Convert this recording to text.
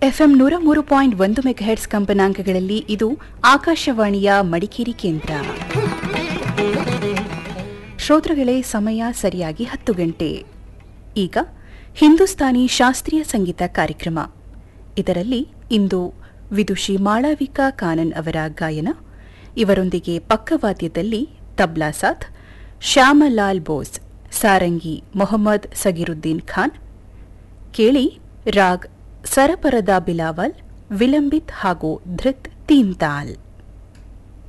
FM ನೂರ ಮೂರು point ಒಂದು ಮೆಗಾಹೆಟ್ಸ್ ಕಂಪನಾಂಕಗಳಲ್ಲಿ ಇದು ಆಕಾಶವಾಣಿಯ ಮಡಿಕೇರಿ ಕೇಂದ್ರ ಶ್ರೋತೃಗಳೇ ಸಮಯ ಸರಿಯಾಗಿ ಹತ್ತು ಗಂಟೆ ಈಗ ಹಿಂದೂಸ್ತಾನಿ ಶಾಸ್ತ್ರೀಯ ಸಂಗೀತ ಕಾರ್ಯಕ್ರಮ ಇದರಲ್ಲಿ ಇಂದು ವಿದುಷಿ ಮಾಳವಿಕಾ ಕಾನನ್ ಅವರ ಗಾಯನ ಇವರೊಂದಿಗೆ ಪಕ್ಕವಾದ್ಯದಲ್ಲಿ ತಬ್ಲಾ ಸಾಥ್ ಶ್ಯಾಮಲಾಲ್ ಬೋಸ್ ಸಾರಂಗಿ ಮೊಹಮ್ಮದ್ ಸಗಿರುದ್ದೀನ್ ಖಾನ್ ಕೇಳಿ ರಾಗ್ ಸರಪರದ ಬಿಲಾವಲ್ ವಿಲಂಬಿತ್ ಹಾಗೂ ಧೃತ್ ತೀನ್ ತಾಲ್